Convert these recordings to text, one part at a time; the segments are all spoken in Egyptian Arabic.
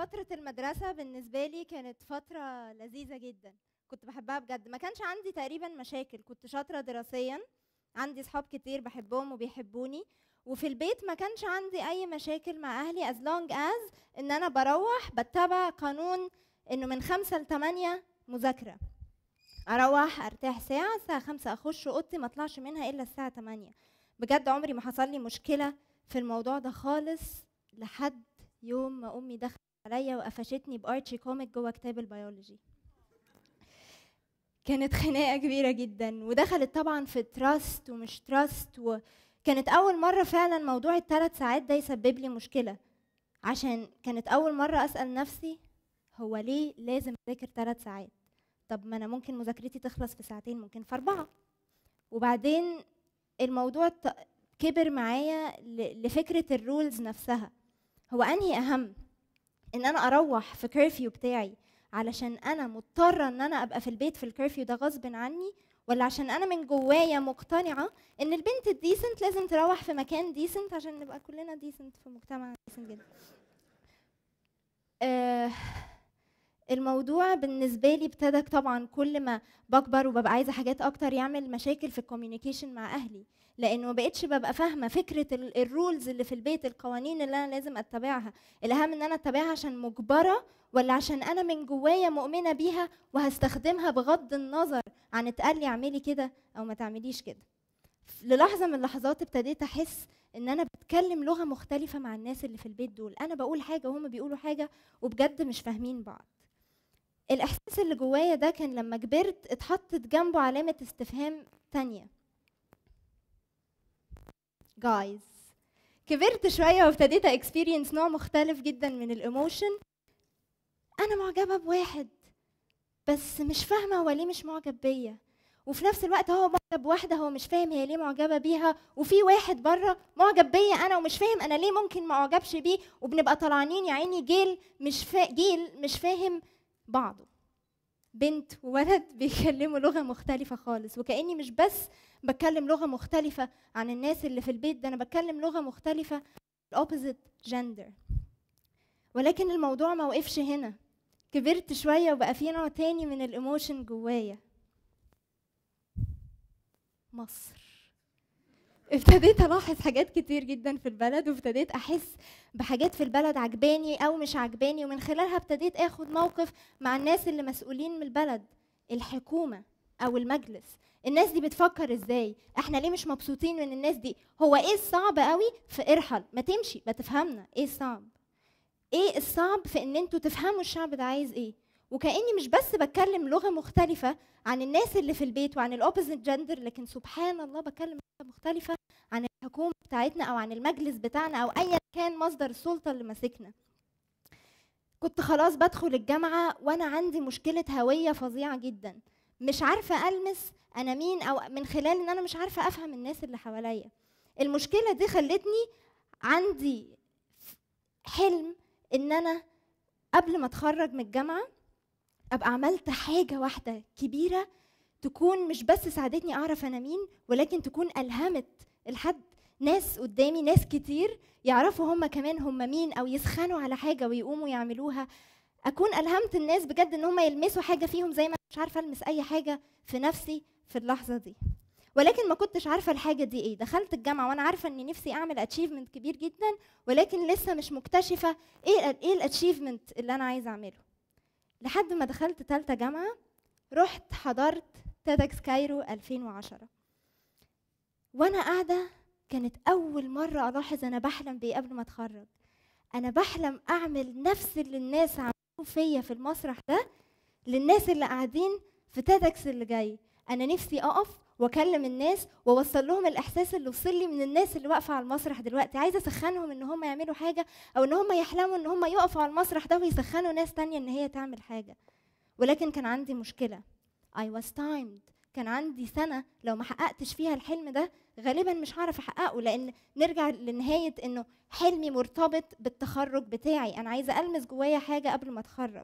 فترة المدرسة بالنسبة لي كانت فترة لذيذة جدا كنت بحبها بجد ما كانش عندي تقريبا مشاكل كنت شاطرة دراسيا عندي صحاب كتير بحبهم وبيحبوني وفي البيت ما كانش عندي اي مشاكل مع اهلي as long as ان انا بروح بتبع قانون انه من خمسة لتمانية مذاكرة اروح ارتاح ساعة الساعة خمسة اخش اوضتي ما اطلعش منها الا الساعة تمانية بجد عمري ما حصل لي مشكلة في الموضوع ده خالص لحد يوم ما امي دخلت عليا وقفشتني بارتشي كوميك جوه كتاب البيولوجي كانت خناقه كبيره جدا ودخلت طبعا في تراست ومش تراست وكانت اول مره فعلا موضوع الثلاث ساعات ده يسبب لي مشكله عشان كانت اول مره اسال نفسي هو ليه لازم اذاكر ثلاث ساعات طب ما انا ممكن مذاكرتي تخلص في ساعتين ممكن في اربعه وبعدين الموضوع ت- كبر معايا ل- لفكره الرولز نفسها هو انهي اهم ان انا اروح في كيرفيو بتاعي علشان انا مضطره ان انا ابقى في البيت في الكيرفيو ده غصب عني ولا عشان انا من جوايا مقتنعه ان البنت الديسنت لازم تروح في مكان ديسنت عشان نبقى كلنا ديسنت في مجتمع ديسنت جدا آه الموضوع بالنسبه لي ابتدى طبعا كل ما بكبر وببقى عايزه حاجات اكتر يعمل مشاكل في الكوميونيكيشن مع اهلي لانه ما بقتش ببقى فاهمه فكره ال- الرولز اللي في البيت القوانين اللي انا لازم اتبعها الاهم ان انا اتبعها عشان مجبره ولا عشان انا من جوايا مؤمنه بيها وهستخدمها بغض النظر عن اتقال لي اعملي كده او ما تعمليش كده للحظه من اللحظات ابتديت احس ان انا بتكلم لغه مختلفه مع الناس اللي في البيت دول انا بقول حاجه وهم بيقولوا حاجه وبجد مش فاهمين بعض الاحساس اللي جوايا ده كان لما كبرت اتحطت جنبه علامه استفهام تانية جايز كبرت شويه وابتديت اكسبيرينس نوع مختلف جدا من الايموشن انا معجبه بواحد بس مش فاهمه هو ليه مش معجب بيا وفي نفس الوقت هو معجب بواحده هو مش فاهم هي ليه معجبه بيها وفي واحد بره معجب بيا انا ومش فاهم انا ليه ممكن ما اعجبش بيه وبنبقى طلعانين يا عيني جيل مش فا... جيل مش فاهم بعضه بنت وولد بيتكلموا لغه مختلفه خالص وكاني مش بس بتكلم لغه مختلفه عن الناس اللي في البيت ده انا بتكلم لغه مختلفه opposite gender ولكن الموضوع ما وقفش هنا كبرت شويه وبقى في نوع تاني من الايموشن جوايا مصر ابتديت الاحظ حاجات كتير جدا في البلد وابتديت احس بحاجات في البلد عجباني او مش عجباني ومن خلالها ابتديت اخد موقف مع الناس اللي مسؤولين من البلد الحكومه او المجلس الناس دي بتفكر ازاي احنا ليه مش مبسوطين من الناس دي هو ايه الصعب قوي في ارحل ما تمشي ما تفهمنا ايه الصعب ايه الصعب في ان انتوا تفهموا الشعب ده عايز ايه وكاني مش بس بتكلم لغه مختلفه عن الناس اللي في البيت وعن الاوبوزيت جندر لكن سبحان الله بتكلم لغه مختلفه عن الحكومه بتاعتنا او عن المجلس بتاعنا او ايا كان مصدر السلطه اللي ماسكنا كنت خلاص بدخل الجامعه وانا عندي مشكله هويه فظيعه جدا مش عارفه المس انا مين او من خلال ان انا مش عارفه افهم الناس اللي حواليا المشكله دي خلتني عندي حلم ان انا قبل ما اتخرج من الجامعه ابقى عملت حاجه واحده كبيره تكون مش بس ساعدتني اعرف انا مين ولكن تكون الهمت الحد ناس قدامي ناس كتير يعرفوا هم كمان هم مين او يسخنوا على حاجه ويقوموا يعملوها اكون الهمت الناس بجد ان هم يلمسوا حاجه فيهم زي ما مش عارفه المس اي حاجه في نفسي في اللحظه دي ولكن ما كنتش عارفه الحاجه دي ايه دخلت الجامعه وانا عارفه اني نفسي اعمل اتشيفمنت كبير جدا ولكن لسه مش مكتشفه ايه ال ايه الاتشيفمنت اللي انا عايزه اعمله لحد ما دخلت تالتة جامعه رحت حضرت تيدكس كايرو 2010 وانا قاعده كانت اول مره الاحظ انا بحلم بايه قبل ما اتخرج انا بحلم اعمل نفس اللي الناس عملوه فيا في المسرح ده للناس اللي قاعدين في تيدكس اللي جاي انا نفسي اقف واكلم الناس واوصل لهم الاحساس اللي وصل لي من الناس اللي واقفه على المسرح دلوقتي عايزه اسخنهم ان هم يعملوا حاجه او ان هم يحلموا ان هم يقفوا على المسرح ده ويسخنوا ناس تانية ان هي تعمل حاجه ولكن كان عندي مشكله I was timed كان عندي سنه لو ما حققتش فيها الحلم ده غالبا مش هعرف احققه لان نرجع لنهايه انه حلمي مرتبط بالتخرج بتاعي انا عايزه المس جوايا حاجه قبل ما اتخرج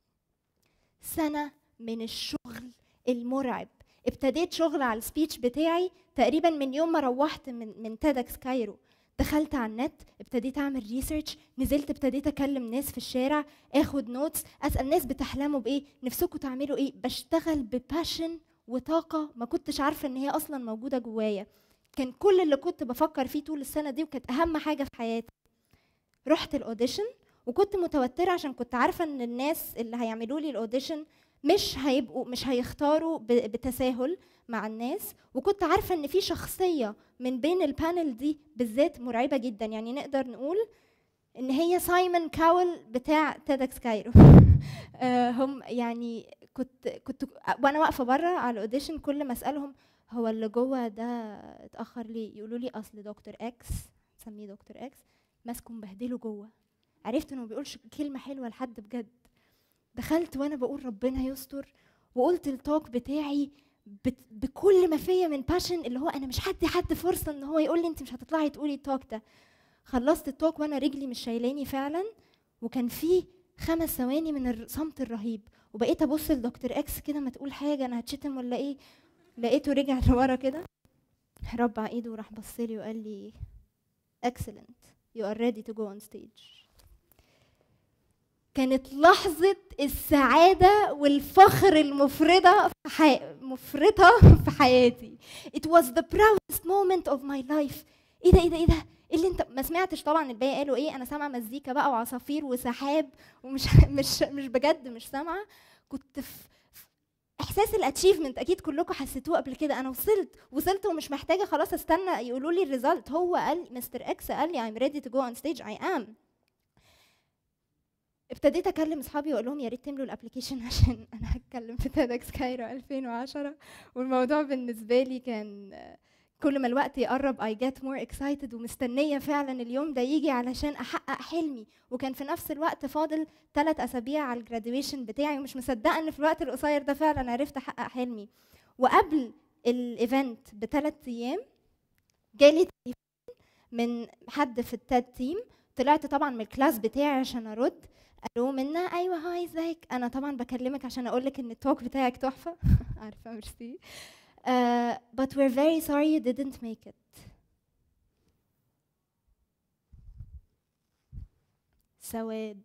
سنه من الشغل المرعب ابتديت شغل على السبيتش بتاعي تقريبا من يوم ما روحت من من تيدكس كايرو دخلت على النت ابتديت اعمل ريسيرش نزلت ابتديت اكلم ناس في الشارع اخد نوتس اسال ناس بتحلموا بايه نفسكم تعملوا ايه بشتغل بباشن وطاقه ما كنتش عارفه ان هي اصلا موجوده جوايا كان كل اللي كنت بفكر فيه طول السنه دي وكانت اهم حاجه في حياتي رحت الاوديشن وكنت متوتره عشان كنت عارفه ان الناس اللي هيعملوا لي الاوديشن مش هيبقوا مش هيختاروا ب- بتساهل مع الناس وكنت عارفه ان في شخصيه من بين البانل دي بالذات مرعبه جدا يعني نقدر نقول ان هي سايمون كاول بتاع تيدكس كايرو آه، هم يعني كنت كنت وانا واقفه بره على الاوديشن كل ما اسالهم هو اللي جوه ده اتاخر ليه يقولوا لي اصل دكتور اكس سميه دكتور اكس ماسكه مبهدله جوه عرفت انه ما بيقولش كلمه حلوه لحد بجد دخلت وانا بقول ربنا يستر وقلت التوك بتاعي بت- بكل ما فيا من باشن اللي هو انا مش هدي حد فرصه ان هو يقول لي انت مش هتطلعي تقولي التوك ده خلصت التوك وانا رجلي مش شايلاني فعلا وكان في خمس ثواني من الصمت الرهيب وبقيت ابص لدكتور اكس كده ما تقول حاجه انا هتشتم ولا ايه لقيته رجع لورا كده ربع ايده وراح بص لي وقال لي excellent you are ready to go on stage كانت لحظة السعادة والفخر المفرطة في حي... مفرطة في حياتي. It was the proudest moment of my life. ايه ده ايه ده ايه ده؟ ايه اللي انت ما سمعتش طبعا الباقي قالوا ايه انا سامعه مزيكا بقى وعصافير وسحاب ومش مش مش بجد مش سامعه كنت في في احساس الاتشيفمنت اكيد كلكم حسيتوه قبل كده انا وصلت وصلت ومش محتاجه خلاص استنى يقولوا لي الريزلت هو قال مستر اكس قال لي I'm ready to go on stage I am ابتديت اكلم اصحابي واقول لهم يا ريت تملوا الابلكيشن عشان انا هتكلم في تيدكس كايرو 2010 والموضوع بالنسبه لي كان آه، كل ما الوقت يقرب I get more excited ومستنيه فعلا اليوم ده يجي علشان احقق حلمي وكان في نفس الوقت فاضل ثلاث اسابيع على الجراديويشن بتاعي ومش مصدقه ان في الوقت القصير ده فعلا عرفت احقق حلمي وقبل الايفنت بثلاث ايام جالي تليفون من حد في التاد تيم طلعت طبعا من الكلاس بتاعي عشان ارد الو منا ايوه هاي ازيك انا طبعا بكلمك عشان اقول لك ان التوك بتاعك تحفه عارفه ميرسي uh, but we're very sorry you didn't make it سواد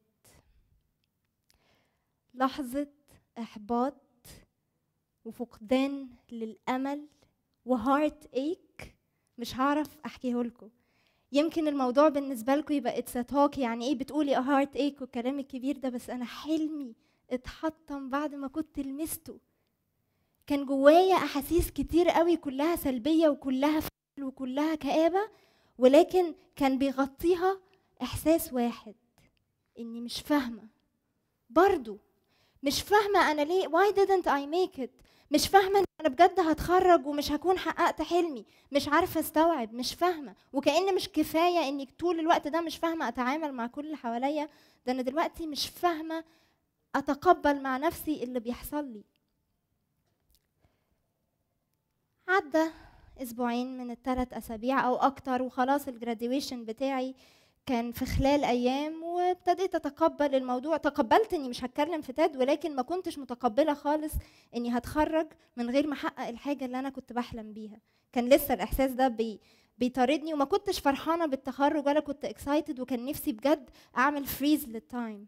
لحظة إحباط وفقدان للأمل وهارت ايك مش هعرف أحكيه لكم يمكن الموضوع بالنسبة لكم يبقى اتس توك يعني ايه بتقولي هارت ايك والكلام الكبير ده بس أنا حلمي اتحطم بعد ما كنت لمسته كان جوايا أحاسيس كتير قوي كلها سلبية وكلها فشل وكلها كآبة ولكن كان بيغطيها إحساس واحد إني مش فاهمة برضو مش فاهمة أنا ليه why didn't I make it مش فاهمة إن أنا بجد هتخرج ومش هكون حققت حلمي مش عارفة استوعب مش فاهمة وكأن مش كفاية إني طول الوقت ده مش فاهمة أتعامل مع كل اللي حواليا ده أنا دلوقتي مش فاهمة أتقبل مع نفسي اللي بيحصل لي عدى اسبوعين من الثلاث اسابيع او اكتر وخلاص الجراديويشن بتاعي كان في خلال ايام وابتديت اتقبل الموضوع تقبلت اني مش هتكلم في تاد ولكن ما كنتش متقبله خالص اني هتخرج من غير ما احقق الحاجه اللي انا كنت بحلم بيها كان لسه الاحساس ده بي بيطاردني وما كنتش فرحانه بالتخرج ولا كنت اكسايتد وكان نفسي بجد اعمل فريز للتايم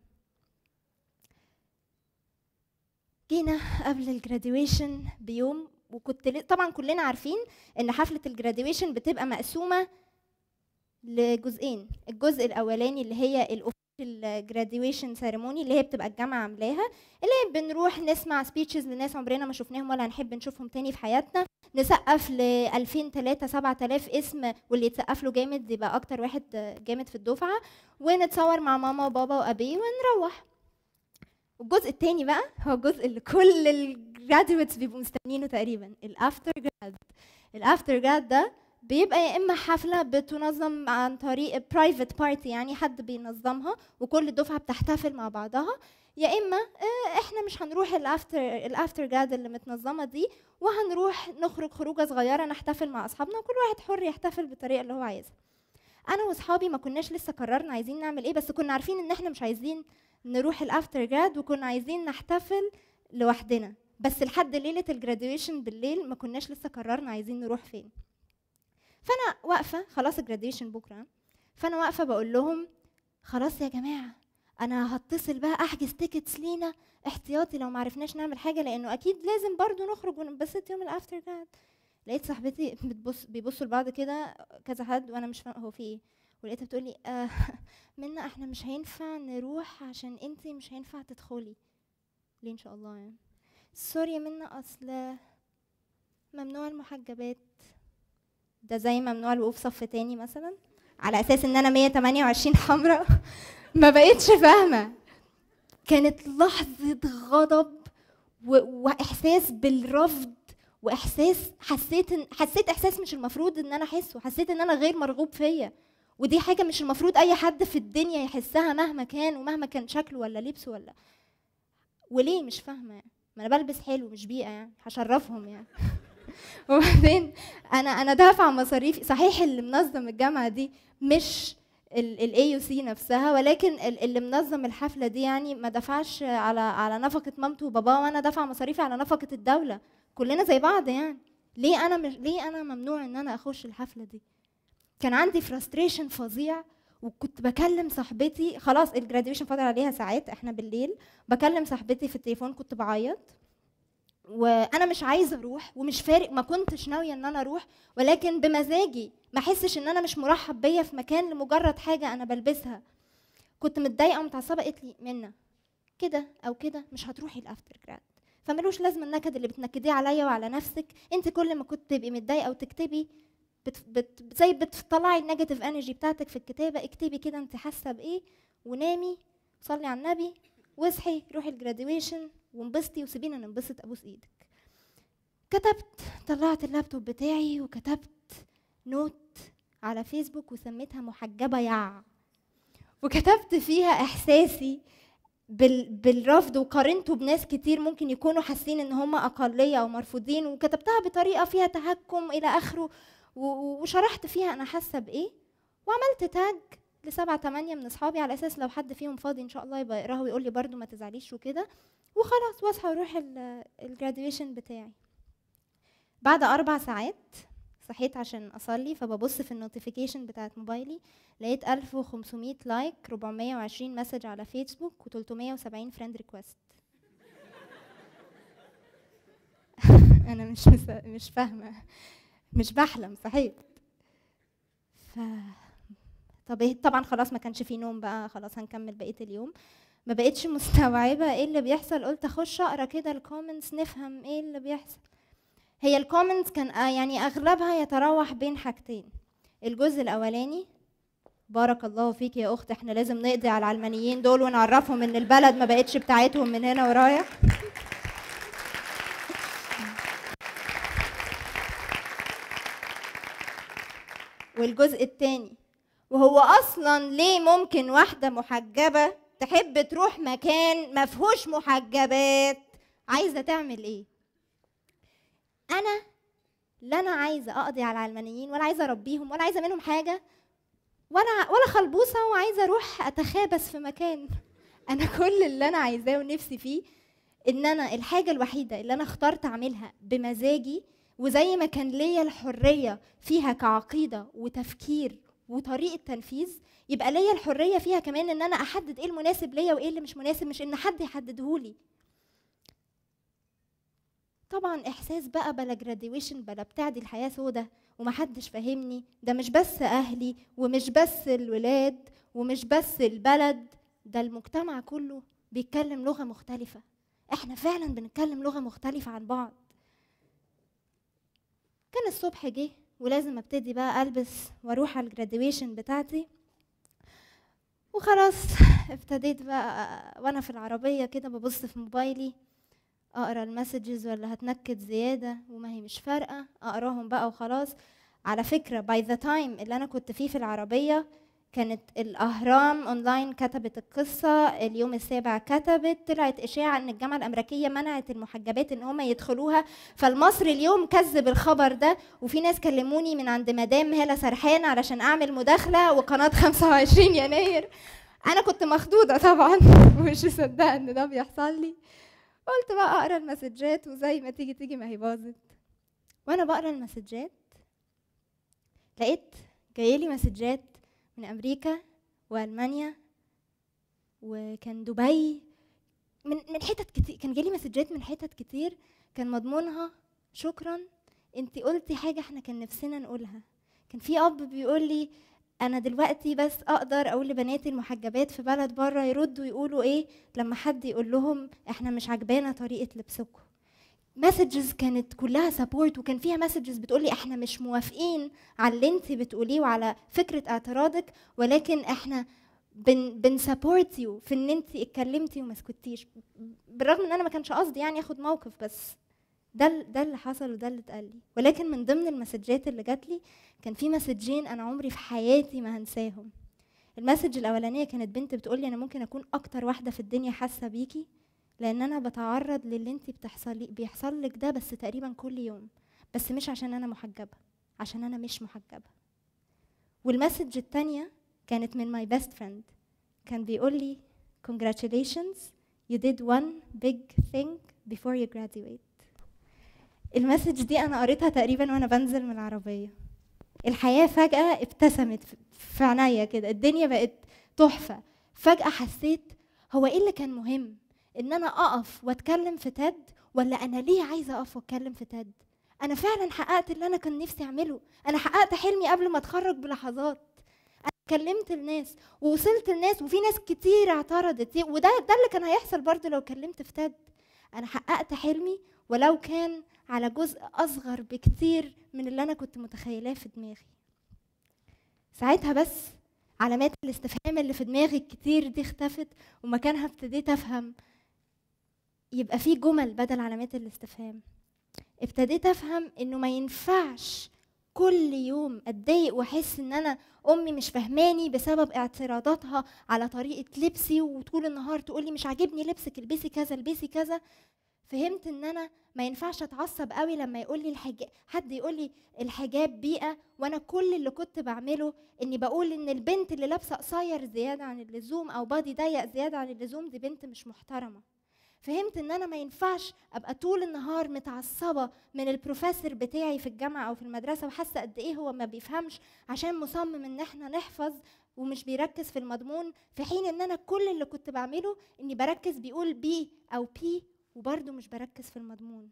جينا قبل الجراديويشن بيوم وكنت ل- طبعا كلنا عارفين ان حفله الجراديويشن بتبقى مقسومه لجزئين الجزء الاولاني اللي هي الاوفيشال جراديويشن سيريموني اللي هي بتبقى الجامعه عاملاها اللي هي بنروح نسمع سبيتشز لناس عمرنا ما شفناهم ولا هنحب نشوفهم تاني في حياتنا نسقف ل 2000 3 7000 اسم واللي يتسقف له جامد يبقى اكتر واحد جامد في الدفعه ونتصور مع ماما وبابا وابي ونروح والجزء التاني بقى هو الجزء اللي كل الجراديويتس بيبقوا مستنيينه تقريبا الافتر جراد الافتر جراد ده بيبقى يا اما حفله بتنظم عن طريق برايفت بارتي يعني حد بينظمها وكل دفعه بتحتفل مع بعضها يا اما آه، احنا مش هنروح الافتر الافتر جاد اللي متنظمه دي وهنروح نخرج خروجه صغيره نحتفل مع اصحابنا وكل واحد حر يحتفل بالطريقه اللي هو عايزها انا واصحابي ما كناش لسه قررنا عايزين نعمل ايه بس كنا عارفين ان احنا مش عايزين نروح الافتر جاد وكنا عايزين نحتفل لوحدنا بس لحد ليله الجراديويشن بالليل ما كناش لسه قررنا عايزين نروح فين فانا واقفه خلاص الجراديويشن بكره فانا واقفه بقول لهم خلاص يا جماعه انا هتصل بقى احجز تيكتس لينا احتياطي لو ما عرفناش نعمل حاجه لانه اكيد لازم برضو نخرج وننبسط يوم الافتر جراد لقيت صاحبتي بتبص بيبصوا لبعض كده كذا حد وانا مش فاهمه هو في ايه ولقيتها بتقول لي آه منا احنا مش هينفع نروح عشان انتي مش هينفع تدخلي ليه ان شاء الله يعني سوري يا منا اصل ممنوع المحجبات ده زي ممنوع الوقوف صف تاني مثلا على اساس ان انا 128 حمراء ما بقتش فاهمه كانت لحظه غضب و... واحساس بالرفض واحساس حسيت إن... حسيت احساس مش المفروض ان انا احسه حسيت ان انا غير مرغوب فيا ودي حاجه مش المفروض اي حد في الدنيا يحسها مهما كان ومهما كان شكله ولا لبسه ولا وليه مش فاهمه يعني ما انا بلبس حلو مش بيئه يعني هشرفهم يعني وبعدين انا انا دافعه مصاريفي صحيح اللي منظم الجامعه دي مش الاي يو سي نفسها ولكن ال- اللي منظم الحفله دي يعني ما دفعش على على نفقه مامته وباباه وانا دافعه مصاريفي على نفقه الدوله كلنا زي بعض يعني ليه انا مش ليه انا ممنوع ان انا اخش الحفله دي كان عندي فرستريشن فظيع وكنت بكلم صاحبتي خلاص الجراديويشن فاضل عليها ساعات احنا بالليل بكلم صاحبتي في التليفون كنت بعيط وانا مش عايزه اروح ومش فارق ما كنتش ناويه ان انا اروح ولكن بمزاجي ما احسش ان انا مش مرحب بيا في مكان لمجرد حاجه انا بلبسها كنت متضايقه ومتعصبه قالت لي منا كده او كده مش هتروحي الافتر جراد فملوش لازمه النكد اللي بتنكديه عليا وعلى نفسك انت كل ما كنت تبقي متضايقه وتكتبي بت بت زي بتطلعي النيجاتيف انرجي بتاعتك في الكتابه اكتبي كده انت حاسه بايه ونامي صلي على النبي واصحي روحي الجراديويشن وانبسطي وسيبينا ننبسط ابوس ايدك كتبت طلعت اللابتوب بتاعي وكتبت نوت على فيسبوك وسميتها محجبه يع وكتبت فيها احساسي بال بالرفض وقارنته بناس كتير ممكن يكونوا حاسين ان هم اقليه او مرفوضين وكتبتها بطريقه فيها تهكم الى اخره و- وشرحت فيها انا حاسه بايه وعملت تاج لسبعة تمانية من اصحابي على اساس لو حد فيهم فاضي ان شاء الله يبقى يقراها ويقول لي برضو ما تزعليش وكده وخلاص واصحى واروح الجراديويشن بتاعي بعد اربع ساعات صحيت عشان اصلي فببص في النوتيفيكيشن بتاعت موبايلي لقيت 1500 لايك 420 مسج على فيسبوك و370 فريند ريكوست انا مش مس... مش فاهمه مش بحلم صحيت ف طب إيه؟ طبعا خلاص ما كانش في نوم بقى خلاص هنكمل بقيه اليوم ما بقتش مستوعبه ايه اللي بيحصل قلت اخش اقرا كده الكومنتس نفهم ايه اللي بيحصل هي الكومنتس كان آه يعني اغلبها يتراوح بين حاجتين الجزء الاولاني بارك الله فيك يا اخت احنا لازم نقضي على العلمانيين دول ونعرفهم ان البلد ما بقتش بتاعتهم من هنا ورايح والجزء التاني وهو اصلا ليه ممكن واحده محجبه تحب تروح مكان ما فيهوش محجبات عايزه تعمل ايه انا لا انا عايزه اقضي على العلمانيين ولا عايزه اربيهم ولا عايزه منهم حاجه ولا ولا خلبوصه وعايزه اروح اتخابس في مكان انا كل اللي انا عايزاه ونفسي فيه ان انا الحاجه الوحيده اللي انا اخترت اعملها بمزاجي وزي ما كان ليا الحريه فيها كعقيده وتفكير وطريقه تنفيذ يبقى ليا الحريه فيها كمان ان انا احدد ايه المناسب ليا وايه اللي مش مناسب مش ان حد يحددهولي طبعا احساس بقى بلا جراديويشن بلا بتاع دي الحياه سودة ومحدش فاهمني ده مش بس اهلي ومش بس الولاد ومش بس البلد ده المجتمع كله بيتكلم لغه مختلفه احنا فعلا بنتكلم لغه مختلفه عن بعض كان الصبح جه ولازم ابتدي بقى البس واروح على الجراديويشن بتاعتي وخلاص ابتديت بقى وانا في العربيه كده ببص في موبايلي اقرا المسجز ولا هتنكد زياده وما هي مش فارقه اقراهم بقى وخلاص على فكره باي ذا تايم اللي انا كنت فيه في العربيه كانت الاهرام اونلاين كتبت القصه اليوم السابع كتبت طلعت اشاعه ان الجامعه الامريكيه منعت المحجبات ان هم يدخلوها فالمصري اليوم كذب الخبر ده وفي ناس كلموني من عند مدام هاله سرحان علشان اعمل مداخله وقناه 25 يناير انا كنت مخضوضه طبعا ومش مصدقه ان ده بيحصل لي قلت بقى اقرا المسجات وزي ما تيجي تيجي ما هي باظت وانا بقرا المسجات لقيت جايلي مسجات من امريكا والمانيا وكان دبي من من حتت كتير كان جالي مسجات من حتت كتير كان مضمونها شكرا انت قلتي حاجه احنا كان نفسنا نقولها كان في اب بيقول لي انا دلوقتي بس اقدر اقول لبناتي المحجبات في بلد بره يردوا يقولوا ايه لما حد يقول لهم احنا مش عجبانا طريقه لبسكم مسجز كانت كلها سبورت وكان فيها مسجز بتقولي احنا مش موافقين على اللي انت بتقوليه وعلى فكره اعتراضك ولكن احنا بن بنسبورت يو في ان انت اتكلمتي وما سكتيش بالرغم ان انا ما كانش قصدي يعني اخد موقف بس ده ال- ده اللي حصل وده اللي اتقال لي ولكن من ضمن المسجات اللي جات لي كان في مسجين انا عمري في حياتي ما هنساهم المسج الاولانيه كانت بنت بتقول لي انا ممكن اكون اكتر واحده في الدنيا حاسه بيكي لان انا بتعرض للي انت بتحصلي بيحصل لك ده بس تقريبا كل يوم بس مش عشان انا محجبه عشان انا مش محجبه والمسج التانية كانت من my best friend كان بيقول لي congratulations you did one big thing before you graduate المسج دي انا قريتها تقريبا وانا بنزل من العربيه الحياه فجاه ابتسمت في- في عينيا كده الدنيا بقت تحفه فجاه حسيت هو ايه اللي كان مهم ان انا اقف واتكلم في تد ولا انا ليه عايزه اقف واتكلم في تد انا فعلا حققت اللي انا كان نفسي اعمله انا حققت حلمي قبل ما اتخرج بلحظات انا كلمت الناس ووصلت الناس وفي ناس كتير اعترضت وده ده اللي كان هيحصل برضه لو كلمت في تد انا حققت حلمي ولو كان على جزء اصغر بكتير من اللي انا كنت متخيلاه في دماغي ساعتها بس علامات الاستفهام اللي في دماغي الكتير دي اختفت ومكانها ابتديت افهم يبقى في جمل بدل علامات الاستفهام ابتديت افهم انه ما ينفعش كل يوم اتضايق واحس ان انا امي مش فهماني بسبب اعتراضاتها على طريقه لبسي وطول النهار تقولي مش عاجبني لبسك البسي كذا البسي كذا فهمت ان انا ما ينفعش اتعصب قوي لما يقول لي الحجاب حد يقول لي الحجاب بيئه وانا كل اللي كنت بعمله اني بقول ان البنت اللي لابسه قصير زياده عن اللزوم او بادي ضيق زياده عن اللزوم دي بنت مش محترمه فهمت ان انا ما ينفعش ابقى طول النهار متعصبه من البروفيسور بتاعي في الجامعه او في المدرسه وحاسه قد ايه هو ما بيفهمش عشان مصمم ان احنا نحفظ ومش بيركز في المضمون في حين ان انا كل اللي كنت بعمله اني بركز بيقول بي او بي وبرضه مش بركز في المضمون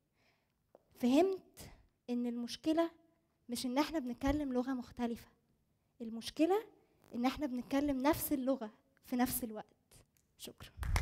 فهمت ان المشكله مش ان احنا بنتكلم لغه مختلفه المشكله ان احنا بنتكلم نفس اللغه في نفس الوقت شكرا